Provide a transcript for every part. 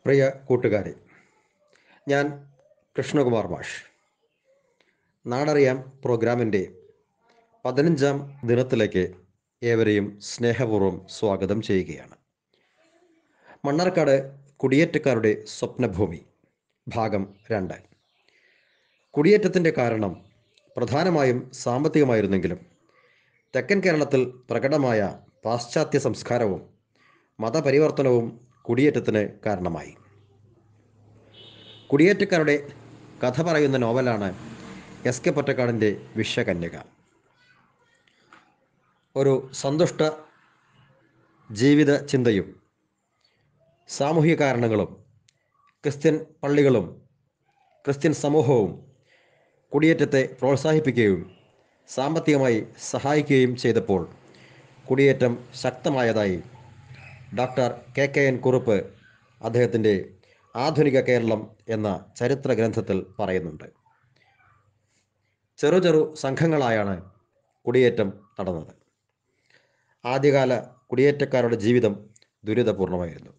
പ്രിയ കൂട്ടുകാരെ ഞാൻ കൃഷ്ണകുമാർ മാഷ് നാടറിയാം പ്രോഗ്രാമിൻ്റെ പതിനഞ്ചാം ദിനത്തിലേക്ക് ഏവരെയും സ്നേഹപൂർവ്വം സ്വാഗതം ചെയ്യുകയാണ് മണ്ണാർക്കാട് കുടിയേറ്റക്കാരുടെ സ്വപ്നഭൂമി ഭാഗം രണ്ട് കുടിയേറ്റത്തിൻ്റെ കാരണം പ്രധാനമായും സാമ്പത്തികമായിരുന്നെങ്കിലും തെക്കൻ കേരളത്തിൽ പ്രകടമായ പാശ്ചാത്യ സംസ്കാരവും മതപരിവർത്തനവും കുടിയേറ്റത്തിന് കാരണമായി കുടിയേറ്റക്കാരുടെ കഥ പറയുന്ന നോവലാണ് എസ് കെ പൊറ്റക്കാടിൻ്റെ വിശ്വകന്യക ഒരു സന്തുഷ്ട ജീവിത ചിന്തയും സാമൂഹിക കാരണങ്ങളും ക്രിസ്ത്യൻ പള്ളികളും ക്രിസ്ത്യൻ സമൂഹവും കുടിയേറ്റത്തെ പ്രോത്സാഹിപ്പിക്കുകയും സാമ്പത്തികമായി സഹായിക്കുകയും ചെയ്തപ്പോൾ കുടിയേറ്റം ശക്തമായതായി doctor K K N Kurup അദ്ദേഹത്തിൻ്റെ ആധുനിക കേരളം എന്ന ചരിത്ര ഗ്രന്ഥത്തിൽ പറയുന്നുണ്ട് ചെറു ചെറു സംഘങ്ങളായാണ് കുടിയേറ്റം നടന്നത് ആദ്യകാല കുടിയേറ്റക്കാരുടെ ജീവിതം ദുരിതപൂർണമായിരുന്നു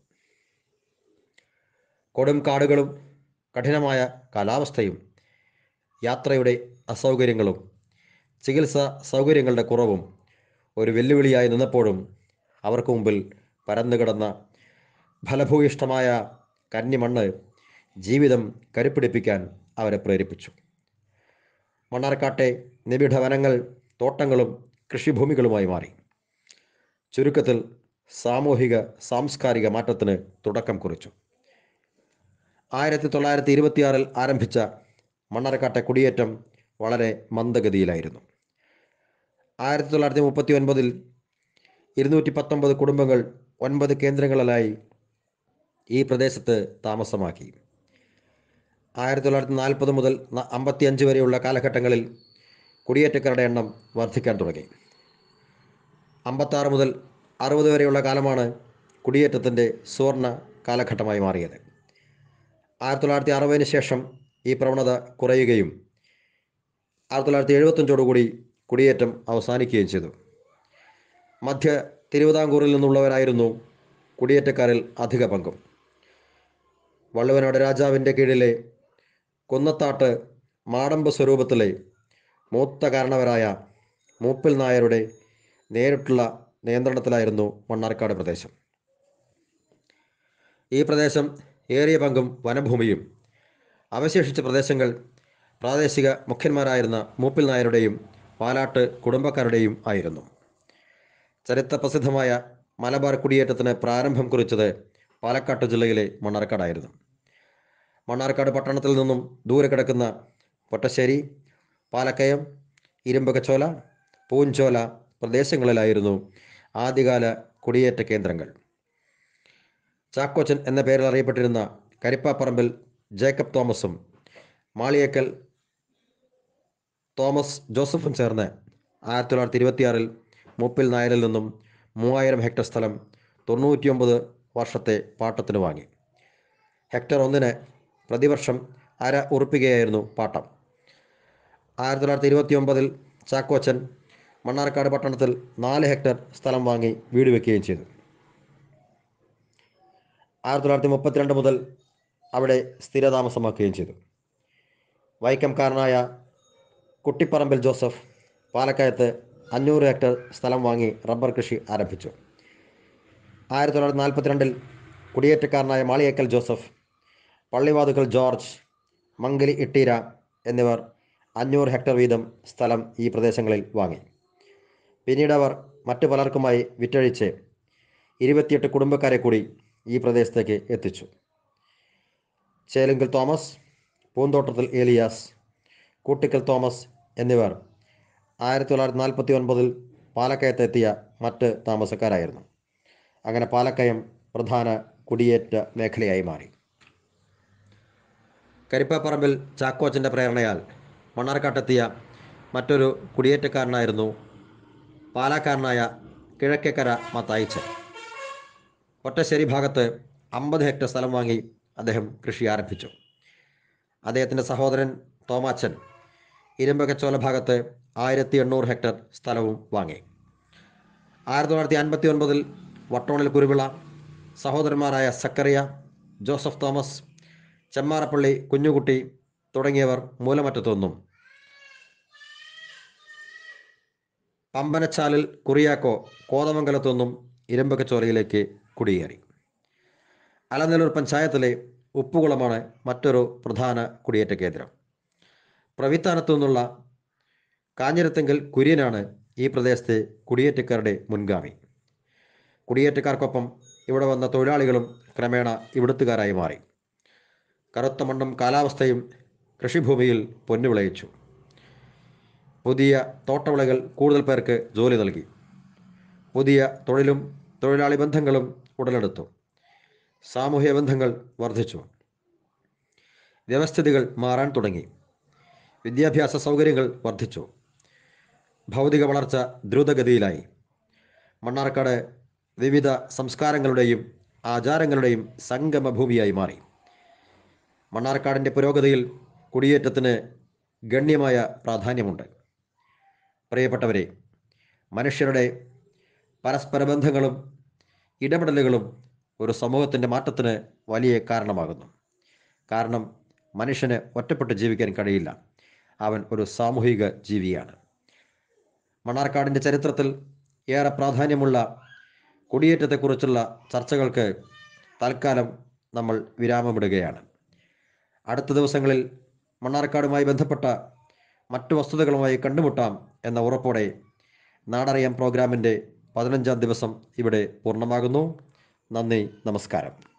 കൊടും കാടുകളും കഠിനമായ കാലാവസ്ഥയും യാത്രയുടെ അസൗകര്യങ്ങളും ചികിത്സാ സൗകര്യങ്ങളുടെ കുറവും ഒരു വെല്ലുവിളിയായി നിന്നപ്പോഴും അവർക്ക് മുമ്പിൽ പരന്നുകിടന്ന ഫലഭൂയിഷ്ടമായ കന്നിമണ്ണ് ജീവിതം കരുപ്പിടിപ്പിക്കാൻ അവരെ പ്രേരിപ്പിച്ചു മണ്ണാർക്കാട്ടെ നിബിഡ വനങ്ങൾ തോട്ടങ്ങളും കൃഷിഭൂമികളുമായി മാറി ചുരുക്കത്തിൽ സാമൂഹിക സാംസ്കാരിക മാറ്റത്തിന് തുടക്കം കുറിച്ചു ആയിരത്തി തൊള്ളായിരത്തി ഇരുപത്തിയാറിൽ ആരംഭിച്ച മണ്ണാർക്കാട്ടെ കുടിയേറ്റം വളരെ മന്ദഗതിയിലായിരുന്നു ആയിരത്തി തൊള്ളായിരത്തി മുപ്പത്തി ഒൻപതിൽ ഇരുന്നൂറ്റി പത്തൊമ്പത് കുടുംബങ്ങൾ ഒൻപത് കേന്ദ്രങ്ങളിലായി ഈ പ്രദേശത്ത് താമസമാക്കി ആയിരത്തി തൊള്ളായിരത്തി നാൽപ്പത് മുതൽ അമ്പത്തിയഞ്ച് വരെയുള്ള കാലഘട്ടങ്ങളിൽ കുടിയേറ്റക്കാരുടെ എണ്ണം വർദ്ധിക്കാൻ തുടങ്ങി അമ്പത്താറ് മുതൽ അറുപത് വരെയുള്ള കാലമാണ് കുടിയേറ്റത്തിൻ്റെ സുവർണ കാലഘട്ടമായി മാറിയത് ആയിരത്തി തൊള്ളായിരത്തി അറുപതിന് ശേഷം ഈ പ്രവണത കുറയുകയും ആയിരത്തി തൊള്ളായിരത്തി എഴുപത്തഞ്ചോടുകൂടി കുടിയേറ്റം അവസാനിക്കുകയും ചെയ്തു മധ്യ തിരുവിതാംകൂറിൽ നിന്നുള്ളവരായിരുന്നു കുടിയേറ്റക്കാരിൽ അധിക പങ്കും വള്ളുവനാട് രാജാവിൻ്റെ കീഴിലെ കുന്നത്താട്ട് മാടമ്പ് സ്വരൂപത്തിലെ മൂത്ത കാരണവരായ മൂപ്പിൽ നായരുടെ നേരിട്ടുള്ള നിയന്ത്രണത്തിലായിരുന്നു മണ്ണാർക്കാട് പ്രദേശം ഈ പ്രദേശം ഏറിയ പങ്കും വനഭൂമിയും അവശേഷിച്ച പ്രദേശങ്ങൾ പ്രാദേശിക മുഖ്യന്മാരായിരുന്ന മൂപ്പിൽ നായരുടെയും പാലാട്ട് കുടുംബക്കാരുടെയും ആയിരുന്നു ചരിത്ര പ്രസിദ്ധമായ മലബാർ കുടിയേറ്റത്തിന് പ്രാരംഭം കുറിച്ചത് പാലക്കാട് ജില്ലയിലെ മണ്ണാർക്കാടായിരുന്നു മണ്ണാർക്കാട് പട്ടണത്തിൽ നിന്നും ദൂരെ കിടക്കുന്ന പൊട്ടശ്ശേരി പാലക്കയം ഇരുമ്പകച്ചോല പൂഞ്ചോല പ്രദേശങ്ങളിലായിരുന്നു ആദ്യകാല കുടിയേറ്റ കേന്ദ്രങ്ങൾ ചാക്കോച്ചൻ എന്ന പേരിൽ അറിയപ്പെട്ടിരുന്ന കരിപ്പാപ്പറമ്പിൽ ജേക്കബ് തോമസും മാളിയേക്കൽ തോമസ് ജോസഫും ചേർന്ന് ആയിരത്തി തൊള്ളായിരത്തി ഇരുപത്തിയാറിൽ മൂപ്പിൽ നായരിൽ നിന്നും മൂവായിരം ഹെക്ടർ സ്ഥലം തൊണ്ണൂറ്റിയൊമ്പത് വർഷത്തെ പാട്ടത്തിന് വാങ്ങി ഹെക്ടർ ഒന്നിന് പ്രതിവർഷം അര ഉറുപ്പികയായിരുന്നു പാട്ടം ആയിരത്തി തൊള്ളായിരത്തി ഇരുപത്തി ഒമ്പതിൽ ചാക്കോച്ചൻ മണ്ണാർക്കാട് പട്ടണത്തിൽ നാല് ഹെക്ടർ സ്ഥലം വാങ്ങി വീട് വയ്ക്കുകയും ചെയ്തു ആയിരത്തി തൊള്ളായിരത്തി മുപ്പത്തിരണ്ട് മുതൽ അവിടെ സ്ഥിരതാമസമാക്കുകയും ചെയ്തു വൈക്കംകാരനായ കുട്ടിപ്പറമ്പിൽ ജോസഫ് പാലക്കയത്ത് അഞ്ഞൂറ് ഹെക്ടർ സ്ഥലം വാങ്ങി റബ്ബർ കൃഷി ആരംഭിച്ചു ആയിരത്തി തൊള്ളായിരത്തി നാൽപ്പത്തിരണ്ടിൽ കുടിയേറ്റക്കാരനായ മാളിയേക്കൽ ജോസഫ് പള്ളിവാതുക്കൽ ജോർജ് മംഗലി ഇട്ടീര എന്നിവർ അഞ്ഞൂറ് ഹെക്ടർ വീതം സ്ഥലം ഈ പ്രദേശങ്ങളിൽ വാങ്ങി പിന്നീട് അവർ മറ്റു പലർക്കുമായി വിറ്റഴിച്ച് ഇരുപത്തിയെട്ട് കുടുംബക്കാരെ കൂടി ഈ പ്രദേശത്തേക്ക് എത്തിച്ചു ചേലുങ്കൽ തോമസ് പൂന്തോട്ടത്തിൽ ഏലിയാസ് കൂട്ടിക്കൽ തോമസ് എന്നിവർ ആയിരത്തി തൊള്ളായിരത്തി നാൽപ്പത്തി ഒൻപതിൽ പാലക്കയത്തെത്തിയ മറ്റ് താമസക്കാരായിരുന്നു അങ്ങനെ പാലക്കയം പ്രധാന കുടിയേറ്റ മേഖലയായി മാറി കരിപ്പാപ്പറമ്പിൽ ചാക്കോച്ചൻ്റെ പ്രേരണയാൽ മണ്ണാർക്കാട്ടെത്തിയ മറ്റൊരു കുടിയേറ്റക്കാരനായിരുന്നു പാലാക്കാരനായ കിഴക്കേക്കര മത്തായിച്ചൻ ഒറ്റശ്ശേരി ഭാഗത്ത് അമ്പത് ഹെക്ടർ സ്ഥലം വാങ്ങി അദ്ദേഹം കൃഷി ആരംഭിച്ചു അദ്ദേഹത്തിൻ്റെ സഹോദരൻ തോമാച്ചൻ ഇരുമ്പകച്ചോല ഭാഗത്ത് ആയിരത്തി എണ്ണൂറ് ഹെക്ടർ സ്ഥലവും വാങ്ങി ആയിരത്തി തൊള്ളായിരത്തി അൻപത്തി ഒൻപതിൽ വട്ടോണിൽ കുരുവിള സഹോദരന്മാരായ സക്കറിയ ജോസഫ് തോമസ് ചെമ്മാറപ്പള്ളി കുഞ്ഞുകുട്ടി തുടങ്ങിയവർ മൂലമറ്റത്തു നിന്നും പമ്പനച്ചാലിൽ കുറിയാക്കോ കോതമംഗലത്തു നിന്നും ഇരുമ്പക്കച്ചോലയിലേക്ക് കുടിയേറി അലനല്ലൂർ പഞ്ചായത്തിലെ ഉപ്പുകുളമാണ് മറ്റൊരു പ്രധാന കുടിയേറ്റ കേന്ദ്രം പ്രവിത്താനത്തു നിന്നുള്ള കാഞ്ഞിരത്തെങ്കൽ കുര്യനാണ് ഈ പ്രദേശത്തെ കുടിയേറ്റക്കാരുടെ മുൻഗാമി കുടിയേറ്റക്കാർക്കൊപ്പം ഇവിടെ വന്ന തൊഴിലാളികളും ക്രമേണ ഇവിടുത്തുകാരായി മാറി കറുത്ത മണ്ണും കാലാവസ്ഥയും കൃഷിഭൂമിയിൽ പൊന്നു വിളയിച്ചു പുതിയ തോട്ടവിളകൾ കൂടുതൽ പേർക്ക് ജോലി നൽകി പുതിയ തൊഴിലും തൊഴിലാളി ബന്ധങ്ങളും ഉടലെടുത്തു സാമൂഹ്യ ബന്ധങ്ങൾ വർദ്ധിച്ചു വ്യവസ്ഥിതികൾ മാറാൻ തുടങ്ങി വിദ്യാഭ്യാസ സൗകര്യങ്ങൾ വർദ്ധിച്ചു ഭൗതിക വളർച്ച ദ്രുതഗതിയിലായി മണ്ണാർക്കാട് വിവിധ സംസ്കാരങ്ങളുടെയും ആചാരങ്ങളുടെയും സംഗമഭൂമിയായി മാറി മണ്ണാർക്കാടിൻ്റെ പുരോഗതിയിൽ കുടിയേറ്റത്തിന് ഗണ്യമായ പ്രാധാന്യമുണ്ട് പ്രിയപ്പെട്ടവരെ മനുഷ്യരുടെ പരസ്പര ബന്ധങ്ങളും ഇടപെടലുകളും ഒരു സമൂഹത്തിൻ്റെ മാറ്റത്തിന് വലിയ കാരണമാകുന്നു കാരണം മനുഷ്യന് ഒറ്റപ്പെട്ട് ജീവിക്കാൻ കഴിയില്ല അവൻ ഒരു സാമൂഹിക ജീവിയാണ് മണ്ണാർക്കാടിൻ്റെ ചരിത്രത്തിൽ ഏറെ പ്രാധാന്യമുള്ള കുടിയേറ്റത്തെക്കുറിച്ചുള്ള ചർച്ചകൾക്ക് തൽക്കാലം നമ്മൾ വിരാമമിടുകയാണ് അടുത്ത ദിവസങ്ങളിൽ മണ്ണാർക്കാടുമായി ബന്ധപ്പെട്ട മറ്റു വസ്തുതകളുമായി കണ്ടുമുട്ടാം എന്ന ഉറപ്പോടെ നാടറിയാം പ്രോഗ്രാമിൻ്റെ പതിനഞ്ചാം ദിവസം ഇവിടെ പൂർണ്ണമാകുന്നു നന്ദി നമസ്കാരം